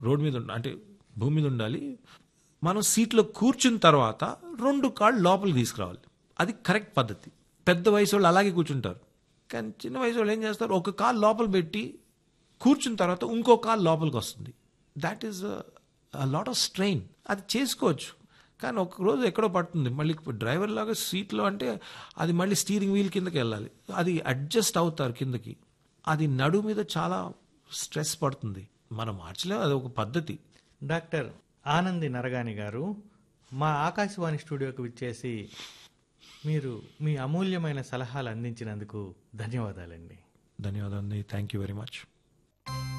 road మీద ఉండ- అంటే భూమి మీద ఉండాలి మనం సీట్లో కూర్చున్న తర్వాత రెండు కాళ్ళు లోపలికి తీసుకురావాలి అది కరెక్ట్ పద్ధతి పెద్ద వయసు వాళ్ళు అలాగే కూర్చుంటారు కానీ చిన్న వయసు వాళ్ళు ఏం చేస్తారు ఒక కాలు లోపల పెట్టి కూర్చున్న తర్వాత ఇంకో కాలు లోపలికి వస్తుంది that is lot of strain అది చేసుకోవచ్చు కానీ ఒక రోజు ఎక్కడో పడుతుంది మళ్ళీ డ్రైవర్ లాగా సీట్లో అంటే అది మళ్ళీ స్టీరింగ్ వీల్ కిందకి వెళ్ళాలి అది అడ్జస్ట్ అవుతారు కిందకి అది నడు మీద చాలా స్ట్రెస్ పడుతుంది మనం మార్చలేము అది ఒక పద్ధతి డాక్టర్ ఆనంది నరగాని గారు మా ఆకాశవాణి స్టూడియోకి విచ్చేసి మీరు మీ అమూల్యమైన సలహాలు అందించినందుకు ధన్యవాదాలండి ధన్యవాదాలు థ్యాంక్ యూ వెరీ మచ్